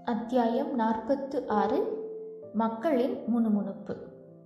அத்தியாயம் நாற்பத்து ஆறு மக்களின் முணுமுணுப்பு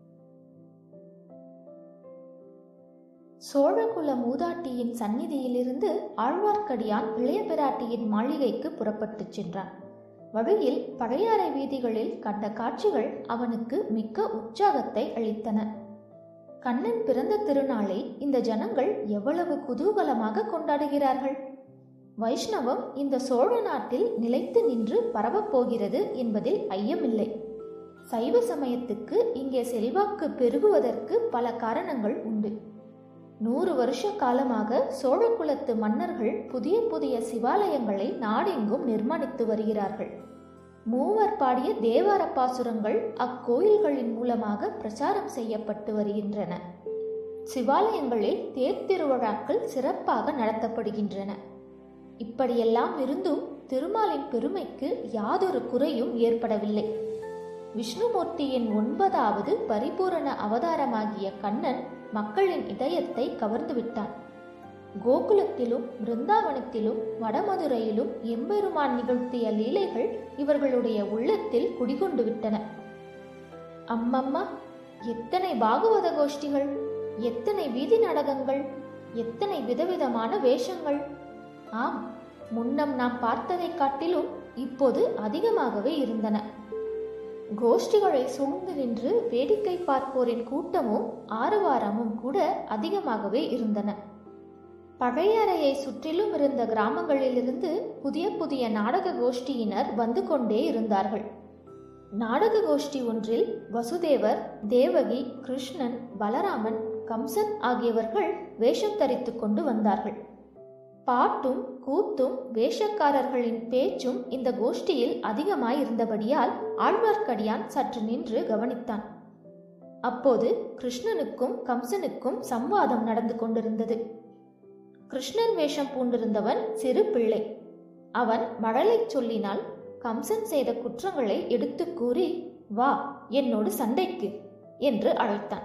சோழகுல மூதாட்டியின் சந்நிதியிலிருந்து ஆழ்வார்க்கடியான் இளைய பிராட்டியின் மாளிகைக்கு புறப்பட்டுச் சென்றான் வழியில் பழையாறை வீதிகளில் கண்ட காட்சிகள் அவனுக்கு மிக்க உற்சாகத்தை அளித்தன கண்ணன் பிறந்த திருநாளை இந்த ஜனங்கள் எவ்வளவு குதூகலமாக கொண்டாடுகிறார்கள் வைஷ்ணவம் இந்த சோழ நாட்டில் நிலைத்து நின்று பரவப் போகிறது என்பதில் ஐயமில்லை சைவ சமயத்துக்கு இங்கே செல்வாக்கு பெருகுவதற்கு பல காரணங்கள் உண்டு நூறு வருஷ காலமாக சோழகுலத்து மன்னர்கள் புதிய புதிய சிவாலயங்களை நாடெங்கும் நிர்மாணித்து வருகிறார்கள் மூவர் பாடிய தேவார பாசுரங்கள் அக்கோயில்களின் மூலமாக பிரச்சாரம் செய்யப்பட்டு வருகின்றன சிவாலயங்களில் தேர் திருவிழாக்கள் சிறப்பாக நடத்தப்படுகின்றன இப்படியெல்லாம் இருந்தும் திருமாலின் பெருமைக்கு யாதொரு குறையும் ஏற்படவில்லை விஷ்ணுமூர்த்தியின் ஒன்பதாவது பரிபூரண அவதாரமாகிய கண்ணன் மக்களின் இதயத்தை கவர்ந்து விட்டான் கோகுலத்திலும் பிருந்தாவனத்திலும் வடமதுரையிலும் எம்பெருமான் நிகழ்த்திய லீலைகள் இவர்களுடைய உள்ளத்தில் குடிகொண்டு விட்டன அம்மம்மா எத்தனை பாகவத கோஷ்டிகள் எத்தனை வீதி நாடகங்கள் எத்தனை விதவிதமான வேஷங்கள் ஆம் முன்னம் நாம் பார்த்ததைக் காட்டிலும் இப்போது அதிகமாகவே இருந்தன கோஷ்டிகளை சூழ்ந்து நின்று வேடிக்கை பார்ப்போரின் கூட்டமும் ஆரவாரமும் கூட அதிகமாகவே இருந்தன பழையறையை சுற்றிலும் இருந்த கிராமங்களிலிருந்து புதிய புதிய நாடக கோஷ்டியினர் வந்து கொண்டே இருந்தார்கள் நாடக கோஷ்டி ஒன்றில் வசுதேவர் தேவகி கிருஷ்ணன் பலராமன் கம்சன் ஆகியவர்கள் வேஷம் தரித்து கொண்டு வந்தார்கள் பாட்டும் கூத்தும் வேஷக்காரர்களின் பேச்சும் இந்த கோஷ்டியில் அதிகமாயிருந்தபடியால் ஆழ்வார்க்கடியான் சற்று நின்று கவனித்தான் அப்போது கிருஷ்ணனுக்கும் கம்சனுக்கும் சம்வாதம் நடந்து கொண்டிருந்தது கிருஷ்ணன் வேஷம் பூண்டிருந்தவன் சிறு பிள்ளை அவன் மழலை சொல்லினால் கம்சன் செய்த குற்றங்களை எடுத்து கூறி வா என்னோடு சண்டைக்கு என்று அழைத்தான்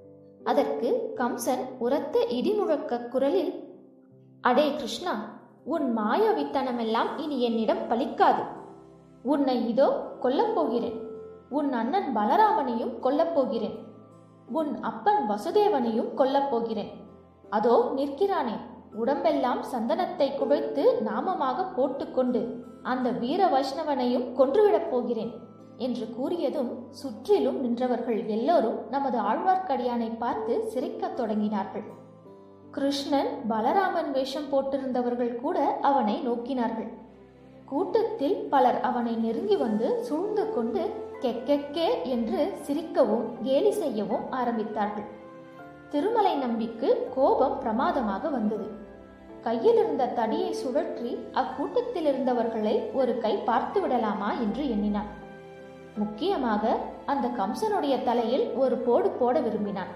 அதற்கு கம்சன் உரத்த இடிமுழக்க குரலில் அடே கிருஷ்ணா உன் மாயவித்தனமெல்லாம் இனி என்னிடம் பலிக்காது உன்னை இதோ கொல்லப் போகிறேன் உன் அண்ணன் பலராமனையும் கொல்லப் போகிறேன் உன் அப்பன் வசுதேவனையும் கொல்லப் போகிறேன் அதோ நிற்கிறானே உடம்பெல்லாம் சந்தனத்தை குழைத்து நாமமாக போட்டுக்கொண்டு அந்த வீர வைஷ்ணவனையும் கொன்றுவிடப் போகிறேன் என்று கூறியதும் சுற்றிலும் நின்றவர்கள் எல்லோரும் நமது ஆழ்வார்க்கடியானை பார்த்து சிரிக்கத் தொடங்கினார்கள் கிருஷ்ணன் பலராமன் வேஷம் போட்டிருந்தவர்கள் கூட அவனை நோக்கினார்கள் கூட்டத்தில் பலர் அவனை நெருங்கி வந்து சூழ்ந்து கொண்டு கெக்கெக்கே என்று சிரிக்கவும் கேலி செய்யவும் ஆரம்பித்தார்கள் திருமலை நம்பிக்கு கோபம் பிரமாதமாக வந்தது கையில் இருந்த தடியை சுழற்றி அக்கூட்டத்தில் இருந்தவர்களை ஒரு கை பார்த்து விடலாமா என்று எண்ணினான் முக்கியமாக அந்த கம்சனுடைய தலையில் ஒரு போடு போட விரும்பினான்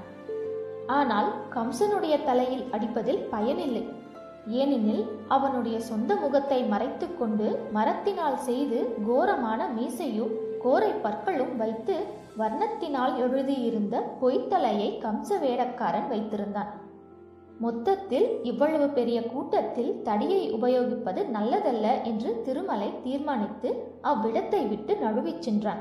ஆனால் கம்சனுடைய தலையில் அடிப்பதில் பயனில்லை ஏனெனில் அவனுடைய சொந்த முகத்தை மறைத்து கொண்டு மரத்தினால் செய்து கோரமான மீசையும் கோரை பற்களும் வைத்து வர்ணத்தினால் எழுதியிருந்த பொய்த்தலையை கம்ச வேடக்காரன் வைத்திருந்தான் மொத்தத்தில் இவ்வளவு பெரிய கூட்டத்தில் தடியை உபயோகிப்பது நல்லதல்ல என்று திருமலை தீர்மானித்து அவ்விடத்தை விட்டு நழுவிச் சென்றான்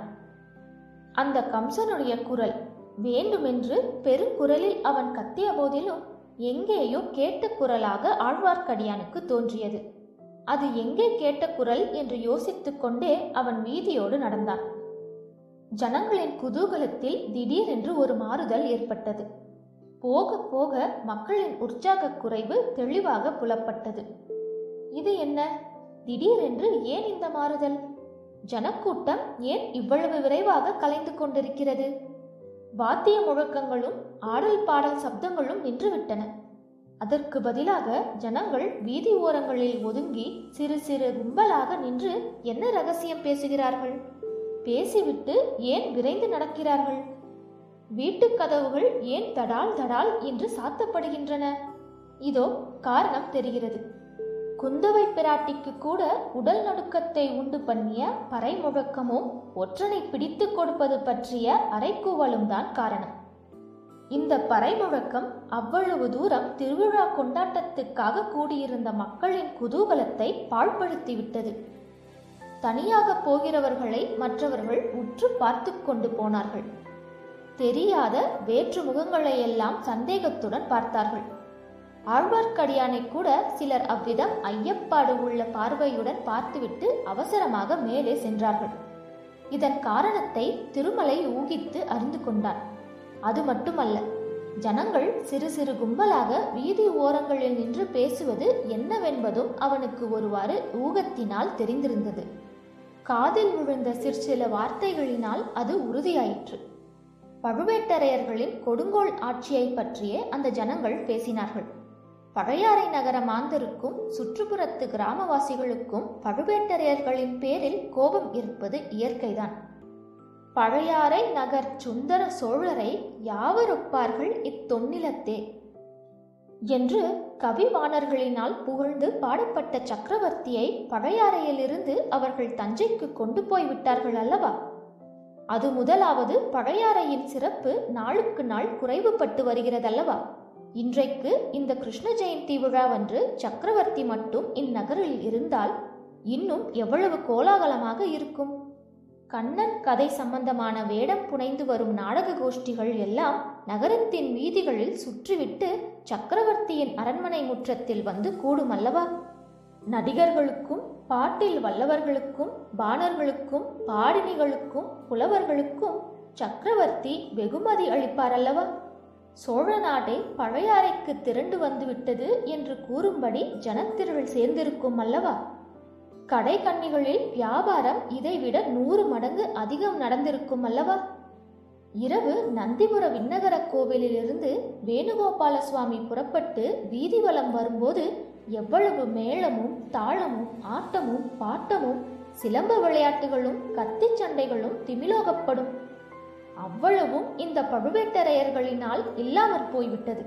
அந்த கம்சனுடைய குரல் வேண்டுமென்று பெருங்குரலில் அவன் கத்திய போதிலும் எங்கேயோ கேட்ட குரலாக ஆழ்வார்க்கடியானுக்கு தோன்றியது அது எங்கே கேட்ட குரல் என்று யோசித்துக் கொண்டே அவன் வீதியோடு நடந்தான் ஜனங்களின் குதூகலத்தில் திடீரென்று ஒரு மாறுதல் ஏற்பட்டது போக போக மக்களின் உற்சாக குறைவு தெளிவாக புலப்பட்டது இது என்ன திடீரென்று ஏன் இந்த மாறுதல் ஜனக்கூட்டம் ஏன் இவ்வளவு விரைவாக கலைந்து கொண்டிருக்கிறது வாத்திய முழக்கங்களும் ஆடல் பாடல் சப்தங்களும் நின்றுவிட்டன அதற்கு பதிலாக ஜனங்கள் வீதி ஓரங்களில் ஒதுங்கி சிறு சிறு கும்பலாக நின்று என்ன ரகசியம் பேசுகிறார்கள் பேசிவிட்டு ஏன் விரைந்து நடக்கிறார்கள் வீட்டுக் கதவுகள் ஏன் தடால் தடால் என்று சாத்தப்படுகின்றன இதோ காரணம் தெரிகிறது குந்தவை பிராட்டிக்கு கூட உடல் நடுக்கத்தை உண்டு பண்ணிய பறை முழக்கமும் ஒற்றனை பிடித்து கொடுப்பது பற்றிய அரைக்கூவலும் தான் காரணம் இந்த பறை முழக்கம் அவ்வளவு தூரம் திருவிழா கொண்டாட்டத்துக்காக கூடியிருந்த மக்களின் குதூகலத்தை பாழ்படுத்திவிட்டது தனியாக போகிறவர்களை மற்றவர்கள் உற்று பார்த்து கொண்டு போனார்கள் தெரியாத வேற்று முகங்களை எல்லாம் சந்தேகத்துடன் பார்த்தார்கள் ஆழ்வார்க்கடியானை கூட சிலர் அவ்விதம் ஐயப்பாடு உள்ள பார்வையுடன் பார்த்துவிட்டு அவசரமாக மேலே சென்றார்கள் இதன் காரணத்தை திருமலை ஊகித்து அறிந்து கொண்டான் அது மட்டுமல்ல ஜனங்கள் சிறு சிறு கும்பலாக வீதி ஓரங்களில் நின்று பேசுவது என்னவென்பதும் அவனுக்கு ஒருவாறு ஊகத்தினால் தெரிந்திருந்தது காதில் விழுந்த சிற்சில வார்த்தைகளினால் அது உறுதியாயிற்று பழுவேட்டரையர்களின் கொடுங்கோல் ஆட்சியை பற்றியே அந்த ஜனங்கள் பேசினார்கள் பழையாறை நகர மாந்தருக்கும் சுற்றுப்புறத்து கிராமவாசிகளுக்கும் பழுவேட்டரையர்களின் பேரில் கோபம் இருப்பது இயற்கைதான் பழையாறை நகர் சுந்தர சோழரை யாவரொப்பார்கள் இத்தொன்னிலத்தே என்று கவிவாணர்களினால் புகழ்ந்து பாடப்பட்ட சக்கரவர்த்தியை பழையாறையிலிருந்து அவர்கள் தஞ்சைக்கு கொண்டு போய் விட்டார்கள் அல்லவா அது முதலாவது பழையாறையின் சிறப்பு நாளுக்கு நாள் குறைவுபட்டு வருகிறதல்லவா இன்றைக்கு இந்த கிருஷ்ண ஜெயந்தி விழாவன்று சக்கரவர்த்தி மட்டும் இந்நகரில் இருந்தால் இன்னும் எவ்வளவு கோலாகலமாக இருக்கும் கண்ணன் கதை சம்பந்தமான வேடம் புனைந்து வரும் நாடக கோஷ்டிகள் எல்லாம் நகரத்தின் வீதிகளில் சுற்றிவிட்டு சக்கரவர்த்தியின் அரண்மனை முற்றத்தில் வந்து கூடும் அல்லவா நடிகர்களுக்கும் பாட்டில் வல்லவர்களுக்கும் பாணர்களுக்கும் பாடினிகளுக்கும் புலவர்களுக்கும் சக்கரவர்த்தி வெகுமதி அளிப்பார் அல்லவா சோழ நாடே பழையாறைக்கு திரண்டு வந்து விட்டது என்று கூறும்படி ஜனத்திரள் சேர்ந்திருக்கும் அல்லவா கடை கண்ணிகளில் வியாபாரம் இதைவிட நூறு மடங்கு அதிகம் நடந்திருக்கும் அல்லவா இரவு நந்திபுர விண்ணகர கோவிலிலிருந்து வேணுகோபால சுவாமி புறப்பட்டு வீதி வலம் வரும்போது எவ்வளவு மேளமும் தாளமும் ஆட்டமும் பாட்டமும் சிலம்ப விளையாட்டுகளும் கத்திச் சண்டைகளும் திமிலோகப்படும் அவ்வளவும் இந்த பழுவேட்டரையர்களினால் இல்லாமற் போய்விட்டது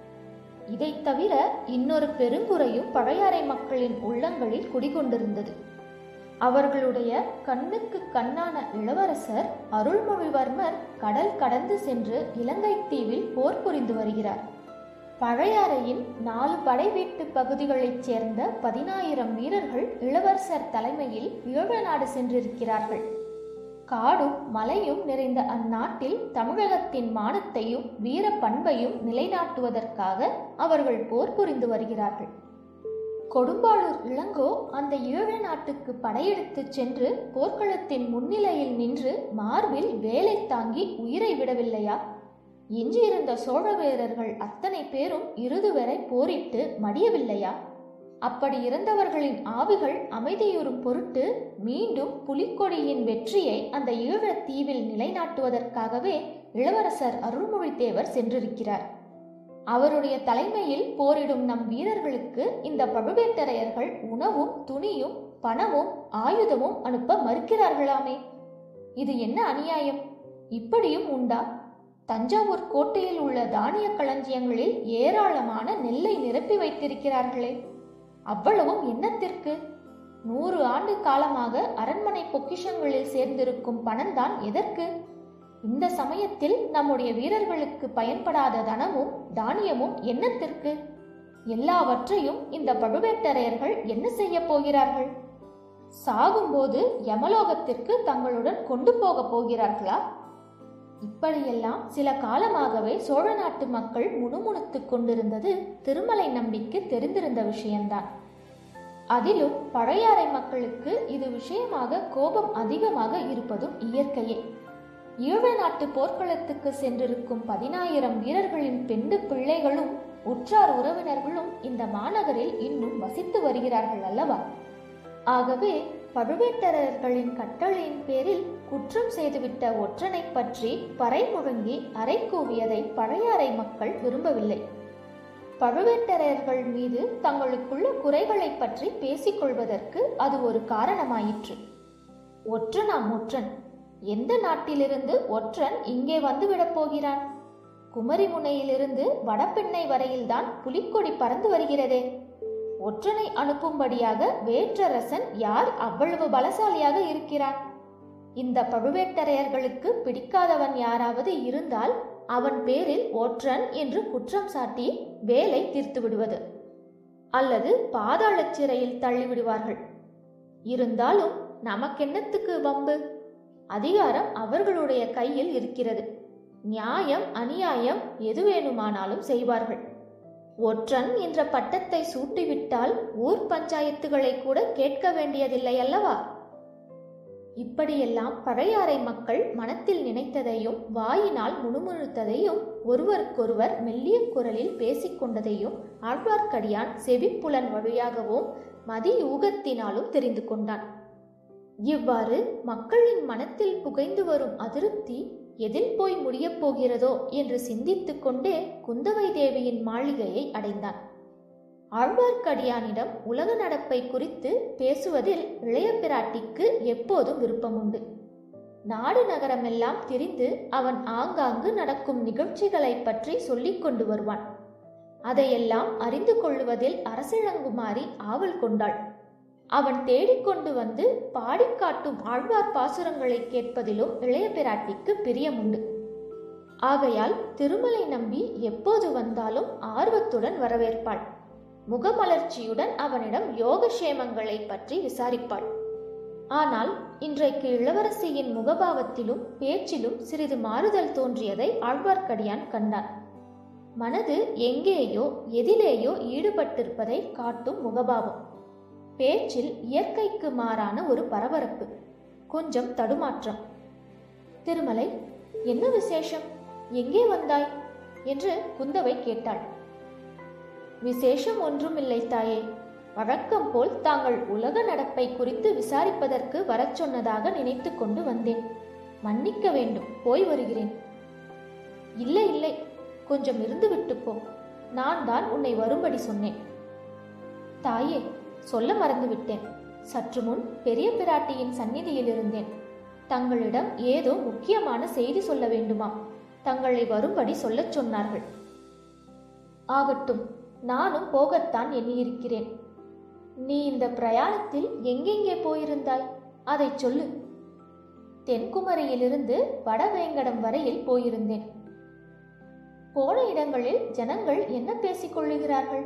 இதைத் தவிர இன்னொரு பெருங்குறையும் பழையாறை மக்களின் உள்ளங்களில் குடிகொண்டிருந்தது அவர்களுடைய கண்ணுக்கு கண்ணான இளவரசர் அருள்மொழிவர்மர் கடல் கடந்து சென்று இலங்கை தீவில் போர் புரிந்து வருகிறார் பழையாறையின் நாலு படை வீட்டு பகுதிகளைச் சேர்ந்த பதினாயிரம் வீரர்கள் இளவரசர் தலைமையில் ஈழ நாடு சென்றிருக்கிறார்கள் காடும் மலையும் நிறைந்த அந்நாட்டில் தமிழகத்தின் மானத்தையும் வீர பண்பையும் நிலைநாட்டுவதற்காக அவர்கள் போர் புரிந்து வருகிறார்கள் கொடும்பாளூர் இளங்கோ அந்த ஈழ நாட்டுக்கு படையெடுத்துச் சென்று போர்க்களத்தின் முன்னிலையில் நின்று மார்பில் வேலை தாங்கி உயிரை விடவில்லையா எஞ்சியிருந்த சோழ வீரர்கள் அத்தனை பேரும் இறுதி வரை போரிட்டு மடியவில்லையா அப்படி இறந்தவர்களின் ஆவிகள் அமைதியுறும் பொருட்டு மீண்டும் புலிக்கொடியின் வெற்றியை அந்த ஈழத் தீவில் நிலைநாட்டுவதற்காகவே இளவரசர் அருள்மொழித்தேவர் சென்றிருக்கிறார் அவருடைய தலைமையில் போரிடும் நம் வீரர்களுக்கு இந்த பழுவேட்டரையர்கள் உணவும் துணியும் பணமும் ஆயுதமும் அனுப்ப மறுக்கிறார்களாமே இது என்ன அநியாயம் இப்படியும் உண்டா தஞ்சாவூர் கோட்டையில் உள்ள தானிய களஞ்சியங்களில் ஏராளமான நெல்லை நிரப்பி வைத்திருக்கிறார்களே அவ்வளவும் என்னத்திற்கு நூறு ஆண்டு காலமாக அரண்மனை பொக்கிஷங்களில் சேர்ந்திருக்கும் பணம்தான் எதற்கு இந்த சமயத்தில் நம்முடைய வீரர்களுக்கு பயன்படாத தனமும் தானியமும் என்னத்திற்கு எல்லாவற்றையும் இந்த பழுவேட்டரையர்கள் என்ன செய்ய போகிறார்கள் சாகும்போது யமலோகத்திற்கு தங்களுடன் கொண்டு போக போகிறார்களா இப்படியெல்லாம் சில காலமாகவே சோழ நாட்டு மக்கள் முணுமுணுத்துக் கொண்டிருந்தது திருமலை நம்பிக்கு தெரிந்திருந்த விஷயம்தான் அதிலும் பழையாறை மக்களுக்கு இது விஷயமாக கோபம் அதிகமாக இருப்பதும் இயற்கையே ஈழ நாட்டு போர்க்களத்துக்கு சென்றிருக்கும் பதினாயிரம் வீரர்களின் பெண்டு பிள்ளைகளும் உற்றார் உறவினர்களும் இந்த மாநகரில் இன்னும் வசித்து வருகிறார்கள் அல்லவா ஆகவே பழுவேட்டரர்களின் கட்டளையின் பேரில் குற்றம் செய்துவிட்ட ஒற்றனை பற்றி பறை முழங்கி அறை கூவியதை பழையாறை மக்கள் விரும்பவில்லை பழுவேட்டரையர்கள் மீது தங்களுக்குள்ள குறைகளை பற்றி பேசிக்கொள்வதற்கு அது ஒரு காரணமாயிற்று ஒற்றனாம் ஒற்றன் எந்த நாட்டிலிருந்து ஒற்றன் இங்கே வந்து விடப் போகிறான் குமரிமுனையிலிருந்து வடபெண்ணை வரையில்தான் புலிக்கொடி பறந்து வருகிறதே ஒற்றனை அனுப்பும்படியாக வேற்றரசன் யார் அவ்வளவு பலசாலியாக இருக்கிறான் இந்த பழுவேட்டரையர்களுக்கு பிடிக்காதவன் யாராவது இருந்தால் அவன் பேரில் ஒற்றன் என்று குற்றம் சாட்டி வேலை தீர்த்து விடுவது அல்லது பாதாளச் சிறையில் தள்ளிவிடுவார்கள் இருந்தாலும் நமக்கென்னத்துக்கு வம்பு அதிகாரம் அவர்களுடைய கையில் இருக்கிறது நியாயம் அநியாயம் எது வேணுமானாலும் செய்வார்கள் ஒற்றன் என்ற பட்டத்தை சூட்டிவிட்டால் ஊர் பஞ்சாயத்துகளை கூட கேட்க வேண்டியதில்லை அல்லவா இப்படியெல்லாம் பழையாறை மக்கள் மனத்தில் நினைத்ததையும் வாயினால் முணுமுணுத்ததையும் ஒருவருக்கொருவர் மெல்லிய குரலில் பேசிக்கொண்டதையும் ஆழ்வார்க்கடியான் செவிப்புலன் வழியாகவும் மதியூகத்தினாலும் தெரிந்து கொண்டான் இவ்வாறு மக்களின் மனத்தில் புகைந்து வரும் அதிருப்தி எதில் போய் முடியப் போகிறதோ என்று சிந்தித்துக் கொண்டே குந்தவை தேவியின் மாளிகையை அடைந்தான் ஆழ்வார்க்கடியானிடம் உலக நடப்பை குறித்து பேசுவதில் இளைய பிராட்டிக்கு எப்போதும் விருப்பமுண்டு நாடு நகரமெல்லாம் திரிந்து அவன் ஆங்காங்கு நடக்கும் நிகழ்ச்சிகளைப் பற்றி சொல்லிக் கொண்டு வருவான் அதையெல்லாம் அறிந்து கொள்ளுவதில் அரசிழங்குமாரி ஆவல் கொண்டாள் அவன் தேடிக்கொண்டு வந்து பாடிக்காட்டும் ஆழ்வார் பாசுரங்களை கேட்பதிலும் இளைய பிராட்டிக்கு பிரியமுண்டு ஆகையால் திருமலை நம்பி எப்போது வந்தாலும் ஆர்வத்துடன் வரவேற்பாள் முகமலர்ச்சியுடன் அவனிடம் யோகக்ஷேமங்களை பற்றி விசாரிப்பாள் ஆனால் இன்றைக்கு இளவரசியின் முகபாவத்திலும் பேச்சிலும் சிறிது மாறுதல் தோன்றியதை ஆழ்வார்க்கடியான் கண்டான் மனது எங்கேயோ எதிலேயோ ஈடுபட்டிருப்பதை காட்டும் முகபாவம் பேச்சில் இயற்கைக்கு மாறான ஒரு பரபரப்பு கொஞ்சம் தடுமாற்றம் திருமலை என்ன விசேஷம் எங்கே வந்தாய் என்று குந்தவை கேட்டாள் விசேஷம் ஒன்றுமில்லை தாயே வழக்கம் போல் தாங்கள் உலக நடப்பை குறித்து விசாரிப்பதற்கு வரச் சொன்னதாக நினைத்து கொண்டு வந்தேன் மன்னிக்க வேண்டும் போய் வருகிறேன் இல்லை இல்லை கொஞ்சம் இருந்து விட்டு போ நான் தான் உன்னை வரும்படி சொன்னேன் தாயே சொல்ல மறந்துவிட்டேன் சற்று முன் பெரிய பிராட்டியின் சந்நிதியில் இருந்தேன் தங்களிடம் ஏதோ முக்கியமான செய்தி சொல்ல வேண்டுமா தங்களை வரும்படி சொல்லச் சொன்னார்கள் ஆகட்டும் நானும் போகத்தான் எண்ணியிருக்கிறேன் நீ இந்த பிரயாணத்தில் எங்கெங்கே போயிருந்தாய் அதை சொல்லு தென்குமரியிலிருந்து வடவேங்கடம் வரையில் போயிருந்தேன் போன இடங்களில் ஜனங்கள் என்ன பேசிக் கொள்ளுகிறார்கள்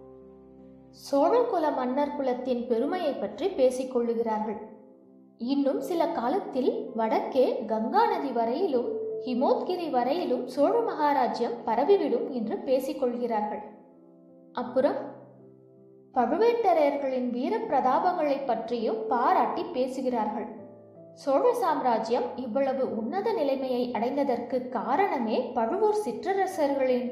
சோழகுல மன்னர் குலத்தின் பெருமையை பற்றி பேசிக் கொள்ளுகிறார்கள் இன்னும் சில காலத்தில் வடக்கே கங்கா நதி வரையிலும் ஹிமோத்கிரி வரையிலும் சோழ மகாராஜ்யம் பரவிவிடும் என்று பேசிக் கொள்கிறார்கள் அப்புறம் பழுவேட்டரையர்களின் வீர பிரதாபங்களை பற்றியும் பாராட்டி பேசுகிறார்கள் சோழ சாம்ராஜ்யம் இவ்வளவு உன்னத நிலைமையை அடைந்ததற்கு காரணமே பழுவூர் சிற்றரசர்களின்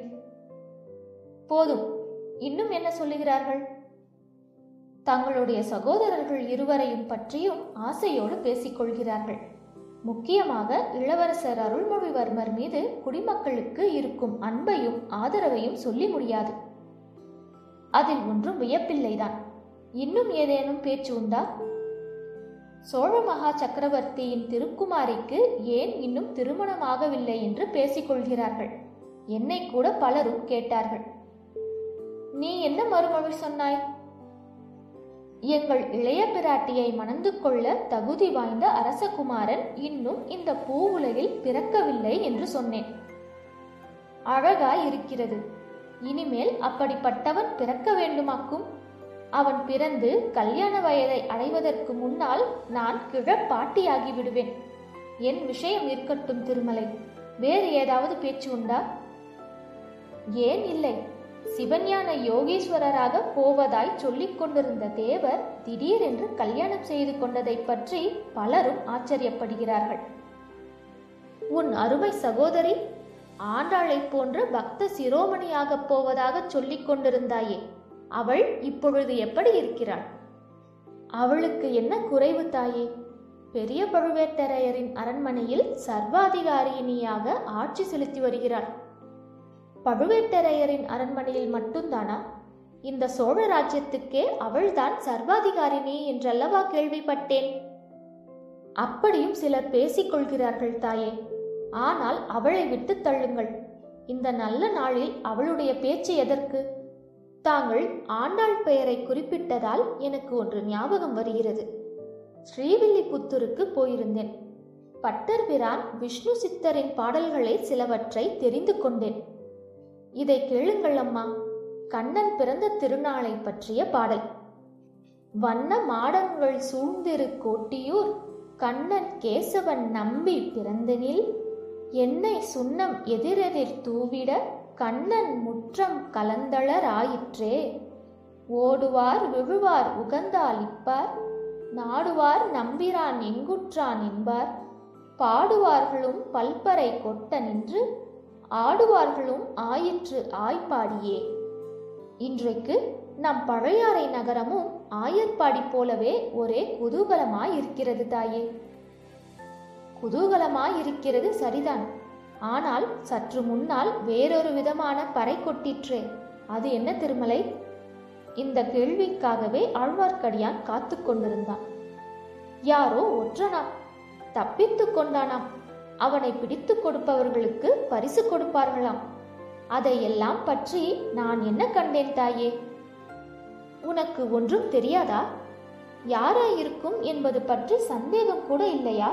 போதும் இன்னும் என்ன சொல்லுகிறார்கள் தங்களுடைய சகோதரர்கள் இருவரையும் பற்றியும் ஆசையோடு பேசிக்கொள்கிறார்கள் முக்கியமாக இளவரசர் அருள்மொழிவர்மர் மீது குடிமக்களுக்கு இருக்கும் அன்பையும் ஆதரவையும் சொல்லி முடியாது அதில் ஒன்றும் வியப்பில்லைதான் இன்னும் ஏதேனும் பேச்சு உண்டா சோழ மகா சக்கரவர்த்தியின் திருக்குமாரிக்கு ஏன் இன்னும் திருமணமாகவில்லை என்று பேசிக்கொள்கிறார்கள் என்னை கூட பலரும் கேட்டார்கள் நீ என்ன மறுமொழி சொன்னாய் எங்கள் இளைய பிராட்டியை மணந்து கொள்ள தகுதி வாய்ந்த அரசகுமாரன் இன்னும் இந்த பூவுலகில் பிறக்கவில்லை என்று சொன்னேன் அழகாய் இருக்கிறது இனிமேல் அப்படிப்பட்டவன் பிறக்க வேண்டுமாக்கும் அவன் பிறந்து கல்யாண வயதை அடைவதற்கு முன்னால் நான் கிழப்பாட்டியாகி விடுவேன் என் விஷயம் இருக்கட்டும் திருமலை வேறு ஏதாவது பேச்சு உண்டா ஏன் இல்லை சிவஞான யோகீஸ்வரராக போவதாய் சொல்லிக் கொண்டிருந்த தேவர் திடீரென்று கல்யாணம் செய்து கொண்டதைப் பற்றி பலரும் ஆச்சரியப்படுகிறார்கள் உன் அருமை சகோதரி ஆண்டாளைப் போன்ற பக்த சிரோமணியாகப் போவதாக சொல்லிக் கொண்டிருந்தாயே அவள் இப்பொழுது எப்படி இருக்கிறாள் அவளுக்கு என்ன குறைவு தாயே பெரிய பழுவேட்டரையரின் அரண்மனையில் சர்வாதிகாரியினியாக ஆட்சி செலுத்தி வருகிறாள் பழுவேட்டரையரின் அரண்மனையில் மட்டும்தானா இந்த சோழ ராஜ்யத்துக்கே அவள்தான் சர்வாதிகாரினி என்றல்லவா கேள்விப்பட்டேன் அப்படியும் சிலர் பேசிக்கொள்கிறார்கள் தாயே ஆனால் அவளை விட்டு தள்ளுங்கள் இந்த நல்ல நாளில் அவளுடைய பேச்சு எதற்கு தாங்கள் ஆண்டாள் பெயரை குறிப்பிட்டதால் எனக்கு ஒன்று ஞாபகம் வருகிறது ஸ்ரீவில்லிபுத்தூருக்கு போயிருந்தேன் பட்டர் பிரான் விஷ்ணு சித்தரின் பாடல்களை சிலவற்றை தெரிந்து கொண்டேன் இதை கேளுங்கள் அம்மா கண்ணன் பிறந்த திருநாளை பற்றிய பாடல் வண்ண மாடங்கள் சூழ்ந்திரு கோட்டியூர் கண்ணன் கேசவன் நம்பி பிறந்தனில் என்னை சுண்ணம் எதிரெதிர் தூவிட கண்ணன் முற்றம் கலந்தளராயிற்றே ஓடுவார் விழுவார் உகந்தாலிப்பார் நாடுவார் நம்பிரான் எங்குற்றான் என்பார் பாடுவார்களும் பல்பறை கொட்ட நின்று ஆடுவார்களும் ஆயிற்று ஆய்ப்பாடியே இன்றைக்கு நம் பழையாறை நகரமும் ஆயர்பாடி போலவே ஒரே குதூகலமாய் இருக்கிறது தாயே குதூகலமாய் இருக்கிறது சரிதான் ஆனால் சற்று முன்னால் வேறொரு விதமான பறை கொட்டிற்றே அது என்ன திருமலை இந்த கேள்விக்காகவே ஆழ்வார்க்கடியான் காத்து கொண்டிருந்தான் யாரோ ஒற்றனாம் தப்பித்து கொண்டானாம் அவனை பிடித்து கொடுப்பவர்களுக்கு பரிசு கொடுப்பார்களாம் அதையெல்லாம் பற்றி நான் என்ன கண்டேன் தாயே உனக்கு ஒன்றும் தெரியாதா யாராயிருக்கும் என்பது பற்றி சந்தேகம் கூட இல்லையா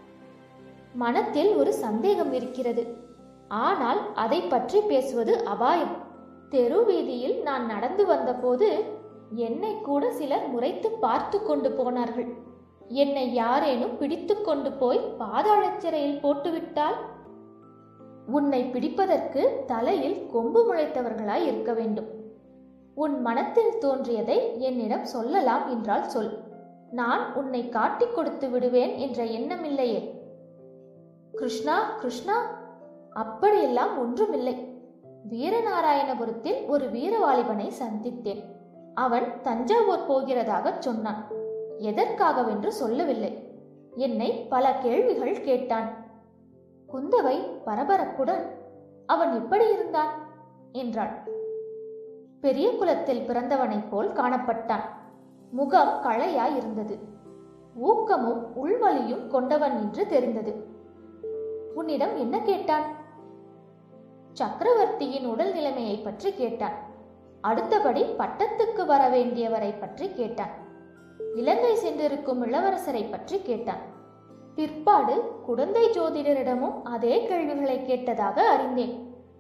மனத்தில் ஒரு சந்தேகம் இருக்கிறது ஆனால் அதை பற்றி பேசுவது அபாயம் தெரு வீதியில் நான் நடந்து வந்தபோது என்னை கூட சிலர் முறைத்து பார்த்து கொண்டு போனார்கள் என்னை யாரேனும் பிடித்து கொண்டு போய் பாதாளச் சிறையில் போட்டுவிட்டால் உன்னை பிடிப்பதற்கு தலையில் கொம்பு முளைத்தவர்களாய் இருக்க வேண்டும் உன் மனத்தில் தோன்றியதை என்னிடம் சொல்லலாம் என்றால் சொல் நான் உன்னை காட்டிக் கொடுத்து விடுவேன் என்ற எண்ணமில்லையே கிருஷ்ணா கிருஷ்ணா அப்படியெல்லாம் ஒன்றுமில்லை வீரநாராயணபுரத்தில் ஒரு வீரவாலிபனை சந்தித்தேன் அவன் தஞ்சாவூர் போகிறதாகச் சொன்னான் எதற்காகவென்று சொல்லவில்லை என்னை பல கேள்விகள் கேட்டான் குந்தவை பரபரப்புடன் அவன் எப்படி இருந்தான் என்றாள் பெரிய குலத்தில் பிறந்தவனைப் போல் காணப்பட்டான் முகம் களையாய் இருந்தது ஊக்கமும் உள்வலியும் கொண்டவன் என்று தெரிந்தது உன்னிடம் என்ன கேட்டான் சக்கரவர்த்தியின் உடல் நிலைமையை பற்றி கேட்டான் அடுத்தபடி பட்டத்துக்கு வர வேண்டியவரை பற்றி கேட்டான் இலங்கை சென்றிருக்கும் இளவரசரை பற்றி கேட்டான் பிற்பாடு குடந்தை ஜோதிடரிடமும் அதே கேள்விகளை கேட்டதாக அறிந்தேன்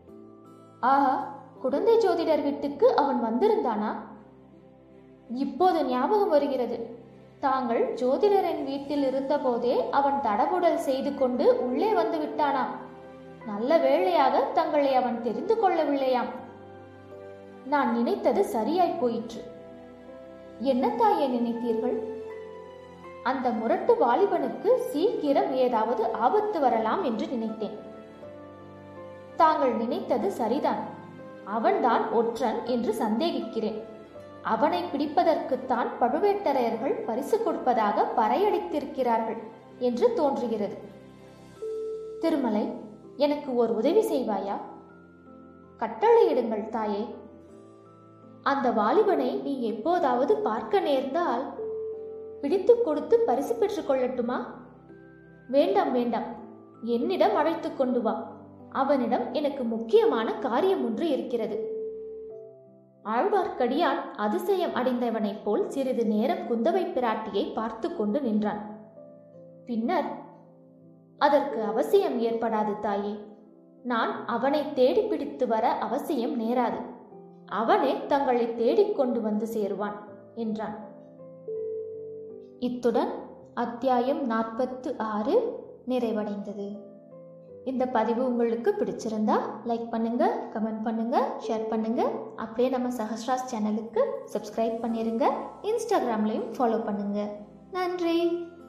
ஆஹா குடந்தை ஜோதிடர் வீட்டுக்கு அவன் வந்திருந்தானா இப்போது ஞாபகம் வருகிறது தாங்கள் ஜோதிடரின் வீட்டில் இருந்தபோதே அவன் தடபுடல் செய்து கொண்டு உள்ளே வந்து விட்டானாம் நல்ல வேளையாக தங்களை அவன் தெரிந்து கொள்ளவில்லையாம் நான் நினைத்தது சரியாய் போயிற்று என்ன தாயே நினைத்தீர்கள் அந்த முரட்டு வாலிபனுக்கு சீக்கிரம் ஏதாவது ஆபத்து வரலாம் என்று நினைத்தேன் தாங்கள் நினைத்தது சரிதான் அவன்தான் ஒற்றன் என்று சந்தேகிக்கிறேன் அவனை பிடிப்பதற்குத்தான் பழுவேட்டரையர்கள் பரிசு கொடுப்பதாக பறையடித்திருக்கிறார்கள் என்று தோன்றுகிறது திருமலை எனக்கு ஒரு உதவி செய்வாயா கட்டளையிடுங்கள் தாயே அந்த வாலிபனை நீ எப்போதாவது பார்க்க நேர்ந்தால் பிடித்து கொடுத்து பரிசு பெற்றுக் கொள்ளட்டுமா வேண்டாம் வேண்டாம் என்னிடம் அழைத்து கொண்டு வா அவனிடம் எனக்கு முக்கியமான காரியம் ஒன்று இருக்கிறது ஆழ்வார்க்கடியான் அதிசயம் அடைந்தவனைப் போல் சிறிது நேரம் குந்தவை பிராட்டியை பார்த்து கொண்டு நின்றான் பின்னர் அதற்கு அவசியம் ஏற்படாது தாயே நான் அவனை தேடி பிடித்து வர அவசியம் நேராது அவனே தங்களை தேடிக் கொண்டு வந்து சேருவான் என்றான் இத்துடன் அத்தியாயம் நாற்பத்து ஆறு நிறைவடைந்தது இந்த பதிவு உங்களுக்கு பிடிச்சிருந்தா லைக் பண்ணுங்க கமெண்ட் பண்ணுங்க ஷேர் பண்ணுங்க அப்படியே நம்ம சஹஸ்ராஸ் சேனலுக்கு சப்ஸ்கிரைப் பண்ணிருங்க இன்ஸ்டாகிராம்லையும் ஃபாலோ பண்ணுங்க நன்றி